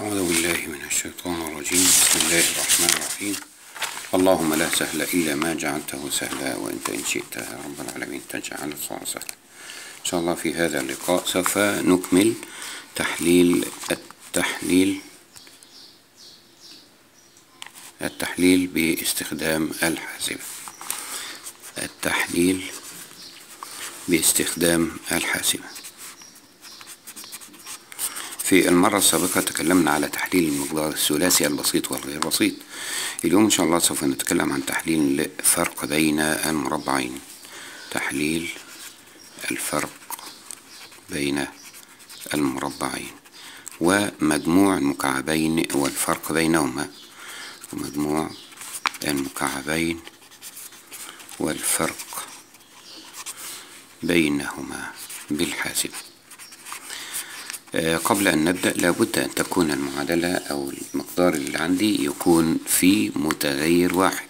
أعوذ بالله من الشيطان الرجيم بسم الله الرحمن الرحيم اللهم لا سهل إلا ما جعلته سهلا وأنت إن شئت يا رب العالمين تجعل الصعب سهلا إن شاء الله في هذا اللقاء سوف نكمل تحليل التحليل التحليل باستخدام الحاسبة التحليل باستخدام الحاسبة في المرة السابقة تكلمنا على تحليل المقدار الثلاثي البسيط والغير بسيط اليوم إن شاء الله سوف نتكلم عن تحليل الفرق بين المربعين تحليل الفرق بين المربعين ومجموع المكعبين والفرق بينهما ومجموع المكعبين والفرق بينهما بالحاسب قبل أن نبدأ لابد أن تكون المعادلة أو المقدار اللي عندي يكون في متغير واحد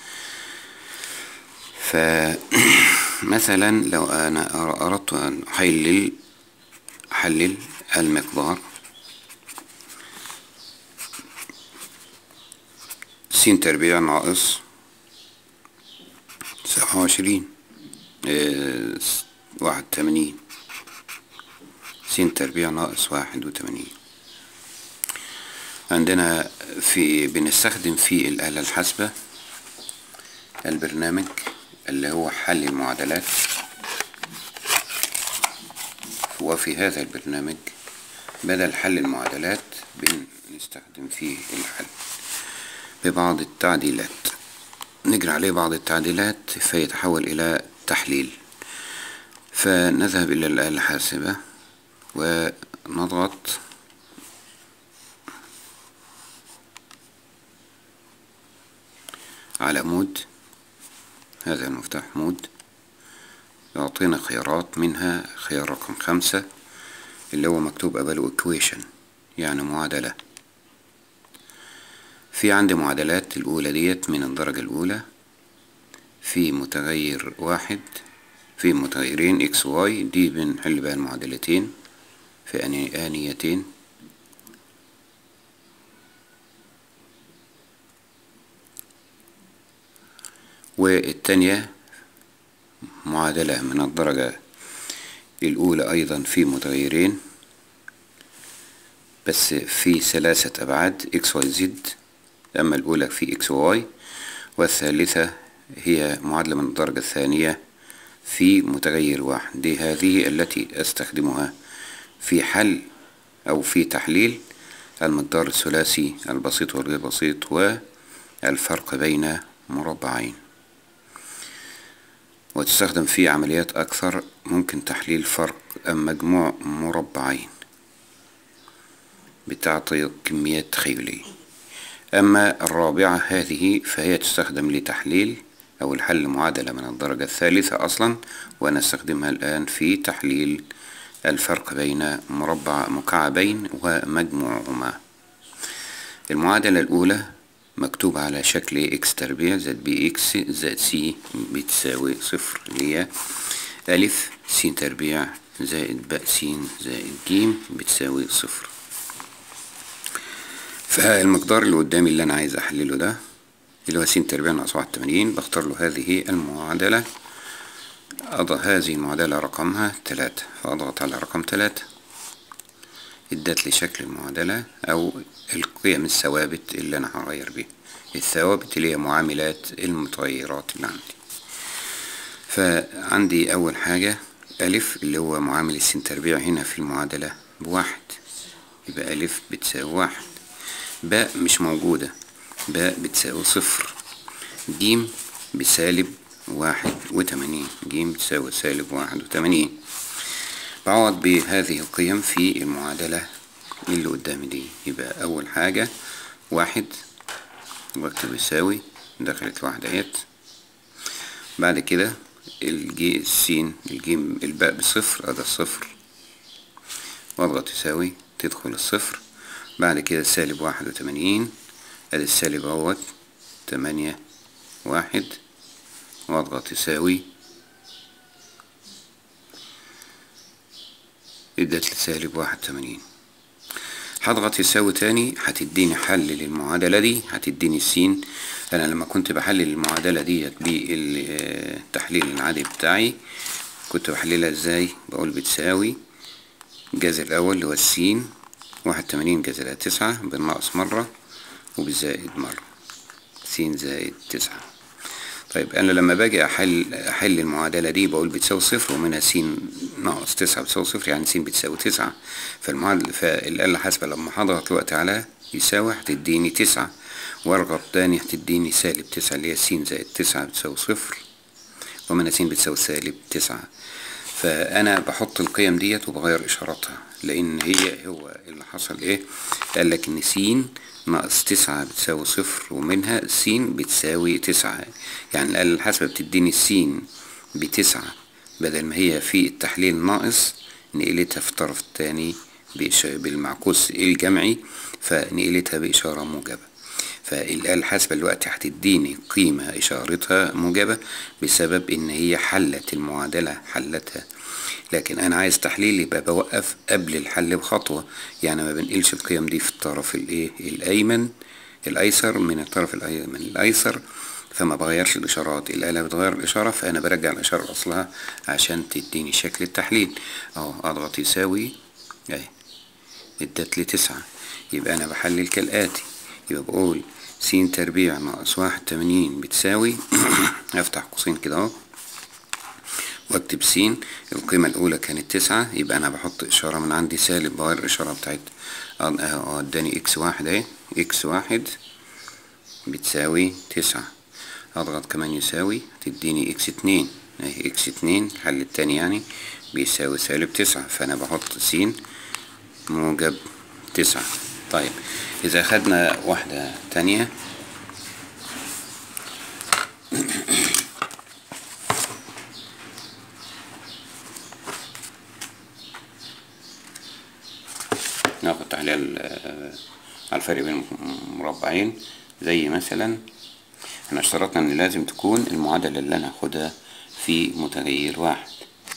فمثلا لو أنا أردت أن أحلل أحلل المقدار س تربيع ناقص سبعة وعشرين واحد وتمانين س تربيع ناقص واحد وتمانين عندنا في بنستخدم في الآلة الحاسبة البرنامج اللي هو حل المعادلات وفي هذا البرنامج بدل حل المعادلات بنستخدم فيه الحل ببعض التعديلات نجري عليه بعض التعديلات فيتحول إلى تحليل فنذهب إلى الآلة الحاسبة ونضغط على مود هذا المفتاح مود يعطينا خيارات منها خيار رقم خمسة اللي هو مكتوب قبله equation يعني معادلة في عندي معادلات الأولى ديت من الدرجة الأولى في متغير واحد في متغيرين x y دي بنحل بها المعادلتين في آنيتين والتانية معادلة من الدرجة الأولى أيضا في متغيرين بس في ثلاثة أبعاد x y z أما الأولى في x y والثالثة هي معادلة من الدرجة الثانية في متغير واحد دي هذه التي أستخدمها في حل أو في تحليل المقدار الثلاثي البسيط والغير بسيط والفرق بين مربعين وتستخدم في عمليات أكثر ممكن تحليل فرق مجموع مربعين بتعطي كميات تخيلية أما الرابعة هذه فهي تستخدم لتحليل أو الحل معادلة من الدرجة الثالثة أصلا ونستخدمها الآن في تحليل الفرق بين مربع مكعبين ومجموعهما المعادلة الأولى مكتوب على شكل x تربيع زائد بي اكس زائد سي بتساوي صفر اللي هي ألف س تربيع زائد باء س زائد ج بتساوي صفر فالمقدار اللي قدامي اللي أنا عايز أحلله ده اللي هو س تربيع ناقص واحد وتمانين بختار له هذه المعادلة أضع هذه المعادلة رقمها تلاتة فأضغط على رقم تلاتة ادت لي شكل المعادلة أو القيم الثوابت اللي أنا هغير بيها الثوابت اللي هي معاملات المتغيرات اللي عندي فعندي أول حاجة ألف اللي هو معامل السين تربيع هنا في المعادلة بواحد يبقى ألف بتساوي واحد باء مش موجودة باء بتساوي صفر جيم بسالب واحد وتمانين جيم بتساوي سالب واحد وتمانين بعوض بهذه القيم في المعادلة اللي قدامي دي يبقى أول حاجة واحد واكتب يساوي دخلت واحد اهيت بعد كده الجي السين الجيم الباء بصفر ادي الصفر واضغط يساوي تدخل الصفر بعد كده سالب واحد وتمانين ادي السالب اهوت تمانية واحد واضغط يساوي ادت لي سالب واحد وتمانين هضغط يساوي تاني هتديني حل للمعادلة دي هتديني السين انا لما كنت بحلل المعادلة ديت بالتحليل العادي بتاعي كنت بحللها ازاي بقول بتساوي الجذر الاول اللي هو السين واحد تمانين جذر تسعة بالناقص مرة وبالزائد مرة س زائد تسعة طيب انا لما باجي احل احل المعادلة دي بقول بتساوي صفر ومنها س ناقص تسعة بتساوي صفر يعني س بتساوي تسعة فالمعادلة فالآلة الحاسبة لما هضغط دلوقتي عليها يساوي هتديني تسعة واضغط تاني هتديني سالب تسعة اللي هي س زائد تسعة بتساوي صفر ومنها س بتساوي سالب تسعة فأنا بحط القيم ديت وبغير إشاراتها لأن هي هو اللي حصل إيه قال لك إن س ناقص تسعة بتساوي صفر ومنها س بتساوي تسعة يعني الآلة الحاسبة بتديني س بتسعة بدل ما هي في التحليل ناقص نقلتها في الطرف التاني بالمعكوس الجمعي فنقلتها بإشارة موجبة فالآلة الحاسبة دلوقتي هتديني قيمة إشارتها موجبة بسبب إن هي حلت المعادلة حلتها لكن أنا عايز تحليل يبقى بوقف قبل الحل بخطوة يعني ما بنقلش القيم دي في الطرف الإيه الأيمن الأيسر من الطرف الأيمن الأيسر فما بغيرش الإشارات الآلة بتغير الإشارة فأنا برجع الإشارة لأصلها عشان تديني شكل التحليل أهو أضغط يساوي أهي ادت لي تسعة يبقى أنا بحلل كالآتي يبقى بقول س تربيع ناقص واحد تمانين بتساوي افتح قوسين كده اهو واكتب س القيمة الأولى كانت تسعة يبقى أنا بحط إشارة من عندي سالب بغير الإشارة بتاعت اه اداني اكس واحد اهي اكس واحد بتساوي تسعة اضغط كمان يساوي تديني اكس اتنين اهي اكس اتنين الحل التاني يعني بيساوي سالب تسعة فأنا بحط س موجب تسعة طيب إذا خدنا واحدة تانية ناخد تحليل على الفرق بين المربعين زي مثلا احنا اشترطنا ان لازم تكون المعادلة اللي انا هاخدها في متغير واحد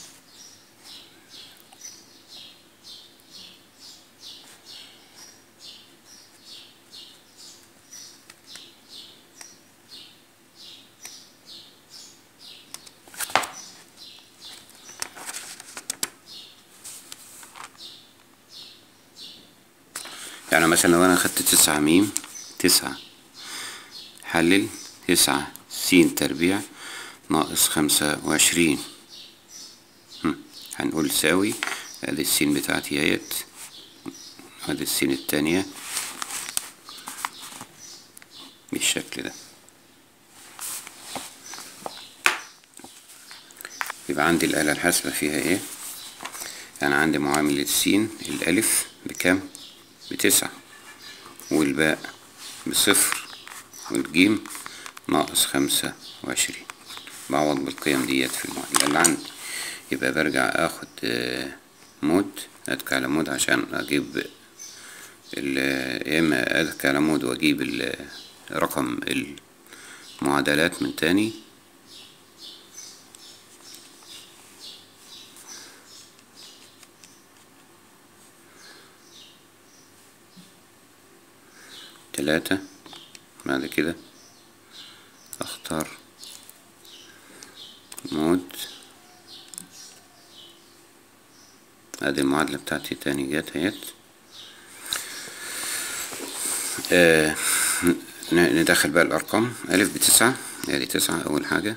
يعني مثلا لو انا خدت تسعة ميم تسعة حلل تسعة س تربيع ناقص خمسة وعشرين هنقول ساوي ادي السين بتاعتي اهيت ادي السين التانية بالشكل ده يبقى عندي الآلة الحاسبة فيها ايه يعني عندي معاملة السين الألف بكام بتسعة والباء بصفر والجيم ناقص خمسة وعشرين بعوض بالقيم ديت في المعادلة اللي عندي يبقى برجع اخد مود اتك على مود عشان اجيب يا اما اتك على مود واجيب رقم المعادلات من تاني تلاتة بعد كده اختار مود ادي المعادلة بتاعتي تاني جت اهيت آه ندخل بقى الارقام الف بتسعة ادي تسعة اول حاجة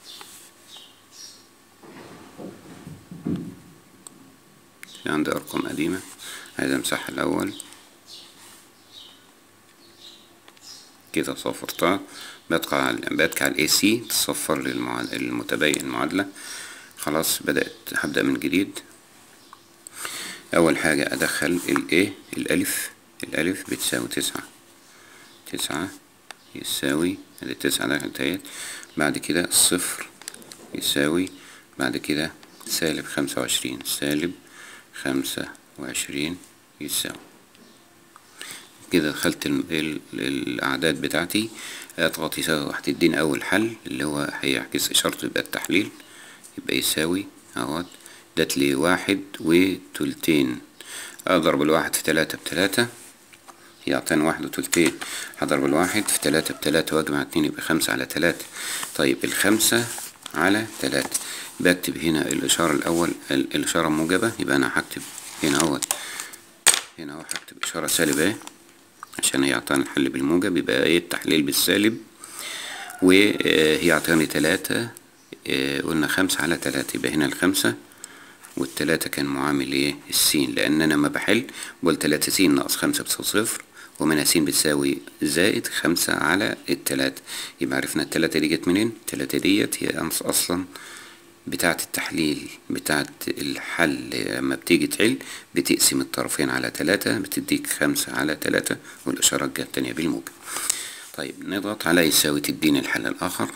في عندي ارقام قديمة عايز امسحها الاول كده صفرتها بدقى على بدقى على الاي سي تصفر للمتبين المعادلة خلاص بدأت هبدأ من جديد أول حاجة أدخل الايه الألف الألف بتساوي تسعة تسعة يساوي ادي تسعة دخلت اهيت بعد كده الصفر يساوي بعد كده سالب خمسة وعشرين سالب خمسة وعشرين يساوي كده دخلت الأعداد بتاعتي اضغط يساوي هتديني أول حل اللي هو هيعكس إشارته يبقى التحليل يبقى يساوي اهوت دات لي واحد وتلتين اضرب الواحد في تلاتة بتلاتة يعطينا واحد وتلتين هضرب الواحد في تلاتة بتلاتة واجمع اتنين يبقى خمسة على تلاتة طيب الخمسة على تلاتة بكتب هنا الإشارة الأول ال- الإشارة الموجبة يبقى أنا هكتب هنا أهوت هنا أهو هكتب إشارة سالب أهي عشان هي عطاني الحل بالموجب يبقى إيه التحليل بالسالب وهي عطاني تلاتة آه، قلنا خمسة على تلاتة يبقى هنا الخمسة والتلاتة كان معامل ايه السين لان انا ما بحل بقول تلاتة س ناقص خمسة بتساوي صفر ومنها س بتساوي زائد خمسة على التلاتة يبقى عرفنا التلاتة دي جت منين التلاتة ديت هي أمس اصلا بتاعة التحليل بتاعة الحل لما بتيجي تحل بتقسم الطرفين على تلاتة بتديك خمسة على تلاتة والإشارة الجهة التانية بالموجب طيب نضغط على يساوي تديني الحل الآخر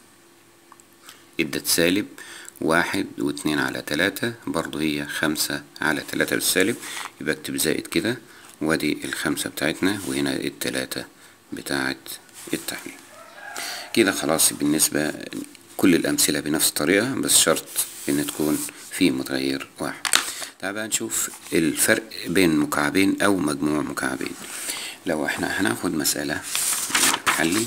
ادت سالب واحد واتنين على تلاتة برضو هي خمسة على تلاتة بالسالب يبقى اكتب زائد كده وادي الخمسة بتاعتنا وهنا التلاتة بتاعت التحليل كده خلاص بالنسبة كل الأمثلة بنفس الطريقة بس شرط إن تكون في متغير واحد تعال بقى نشوف الفرق بين مكعبين أو مجموع مكعبين لو احنا هناخد مسألة حلي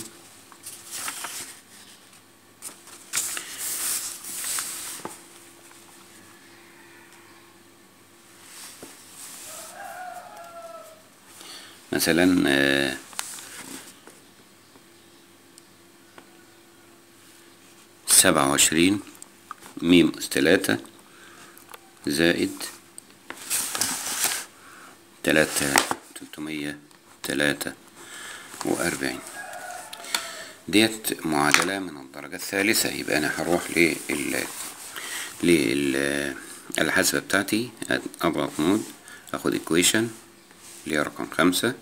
مثلا آه، سبعة وعشرين ميم أس تلاتة زائد تلاتة تلتمية تلاتة وأربعين ديت معادلة من الدرجة الثالثة يبقى أنا هروح لل لل الحاسبة بتاعتي أضغط مود أخد equation اللي هي رقم خمسة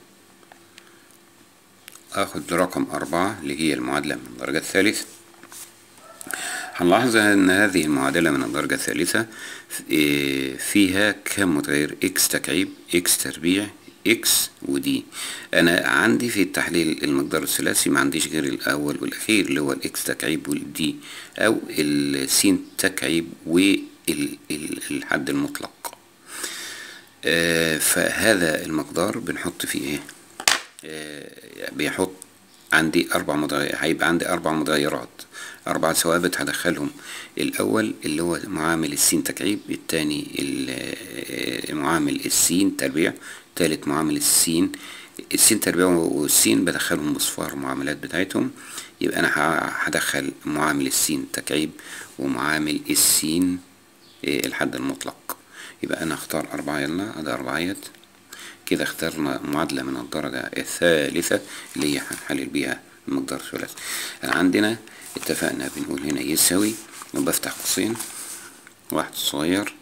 اخد رقم أربعة اللي هي المعادلة من الدرجة الثالثة هنلاحظ ان هذه المعادلة من الدرجة الثالثة إيه، فيها كم متغير اكس تكعيب اكس تربيع اكس ودي انا عندي في التحليل المقدار الثلاثي ما عنديش غير الاول والاخير اللي هو الاكس تكعيب والدي او السين تكعيب والحد المطلق آه، فهذا المقدار بنحط فيه ايه آه، بيحط عندي اربع متغير هيبقى عندي اربع متغيرات اربع ثوابت هدخلهم الاول اللي هو معامل السين تكعيب التاني ال- آه، معامل السين تربيع تالت معامل السين السين تربيع والسين بدخلهم بصفار المعاملات بتاعتهم يبقى انا ه- هدخل معامل السين تكعيب ومعامل السين آه، الحد المطلق يبقى انا اختار اربعة يلا ادي اربعيات كده اخترنا معادلة من الدرجة الثالثة اللي هي هنحلل بيها المقدار الثلاثي عندنا اتفقنا بنقول هنا يساوي وبفتح قوسين واحد صغير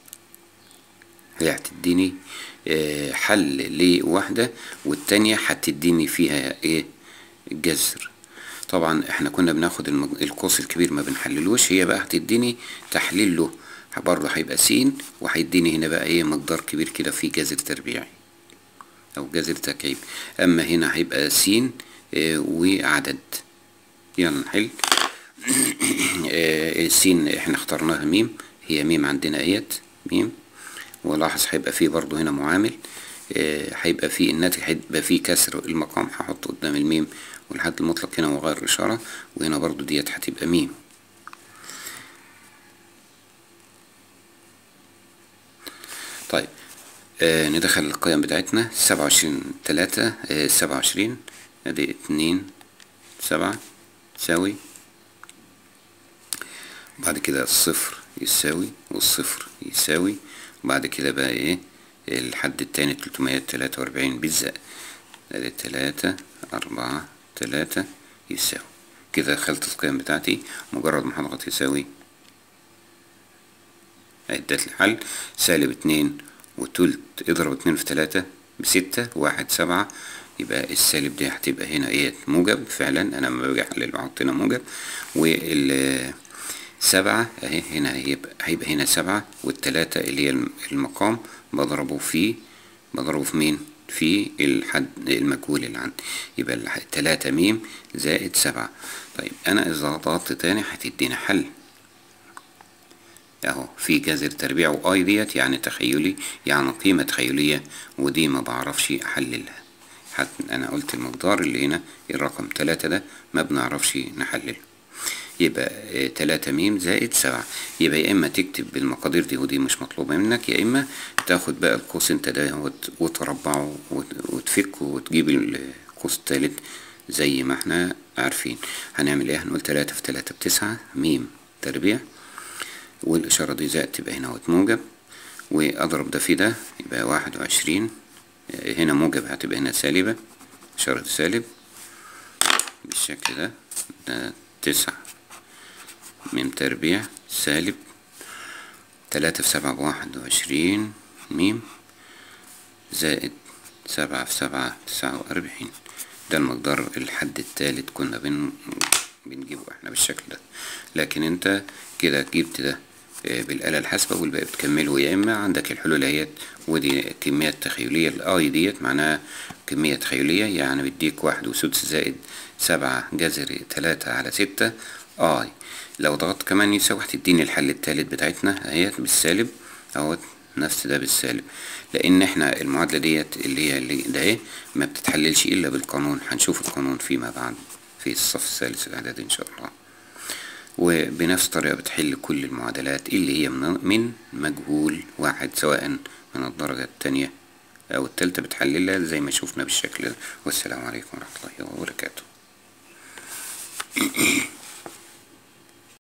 هي هتديني آه، حل لواحدة والتانية هتديني فيها ايه جذر طبعا احنا كنا بناخد المج- القوس الكبير ما بنحللوش هي بقى هتديني تحليل له برضه هيبقى س وهيديني هنا بقى ايه مقدار كبير كده فيه جذر تربيعي او جذر تكعيب اما هنا هيبقى س آه، وعدد يلا نحل آه، السين احنا اخترناها ميم هي ميم عندنا ايت ميم ولاحظ هيبقى فيه برضو هنا معامل آه، هيبقى فيه الناتج هيبقى فيه كسر المقام هحطه قدام الميم والحد المطلق هنا وغير الإشارة وهنا برضو ديت هتبقى ميم طيب آه ندخل القيم بتاعتنا سبعة وعشرين تلاتة آه سبعة وعشرين ادي اتنين سبعة تساوي بعد كده الصفر يساوي والصفر يساوي وبعد كده بقى ايه الحد التاني تلتمية تلاتة وأربعين بالزائد ادي تلاتة أربعة تلاتة يساوي كده دخلت القيم بتاعتي مجرد ما هضغط يساوي ادت الحل سالب اتنين وتلت اضرب اتنين في تلاتة بستة واحد سبعة يبقى السالب دي هتبقى هنا ايه موجب فعلا انا لما باجي احلل بحط هنا موجب وال سبعة اهي هنا هيبقى هيبقى هنا سبعة والتلاتة اللي هي المقام بضربه في بضربه في مين في الحد المجهول اللي عندي يبقى الح- تلاتة ميم زائد سبعة طيب انا اذا ضغطت تاني هتديني حل اهو في جذر تربيع واي ديت يعني تخيلي يعني قيمة تخيلية ودي ما بعرفش احللها حتى انا قلت المقدار اللي هنا الرقم تلاتة ده ما بنعرفش نحلله يبقى آه، تلاتة ميم زائد سبعة يبقى يا اما تكتب بالمقادير دي ودي مش مطلوبة منك يا اما تاخد بقى القوس انت ده وت- وتربعه وت- وتفكه وتجيب القوس التالت زي ما احنا عارفين هنعمل ايه هنقول تلاتة في تلاتة بتسعة ميم تربيع والإشارة دي زائد تبقى هنا وت موجب وأضرب ده في ده يبقى واحد وعشرين هنا موجب هتبقى هنا سالبة إشارة سالب بالشكل ده ده تسعة ميم تربيع سالب تلاتة في سبعة بواحد وعشرين ميم زائد سبعة في سبعة تسعة وأربعين ده المقدار الحد التالت كنا بن بنجيبه احنا بالشكل ده لكن انت كده جبت ده آه، بالآلة الحاسبة والباقي بتكمله يا إما عندك الحلول اهيت ودي كميات تخيلية الآي ديت معناها كمية تخيلية يعني بيديك واحد وسدس زائد سبعة جذر تلاتة على ستة آي لو ضغطت كمان يساوي هتديني الحل التالت بتاعتنا اهيت بالسالب اهوت نفس ده بالسالب لان احنا المعادله ديت اللي هي اللي ده ايه ما بتتحللش الا بالقانون هنشوف القانون فيما بعد في الصف الثالث الاعدادي ان شاء الله وبنفس الطريقه بتحل كل المعادلات اللي هي من من مجهول واحد سواء من الدرجه الثانيه او الثالثه بتحللها زي ما شفنا بالشكل ده والسلام عليكم ورحمه الله وبركاته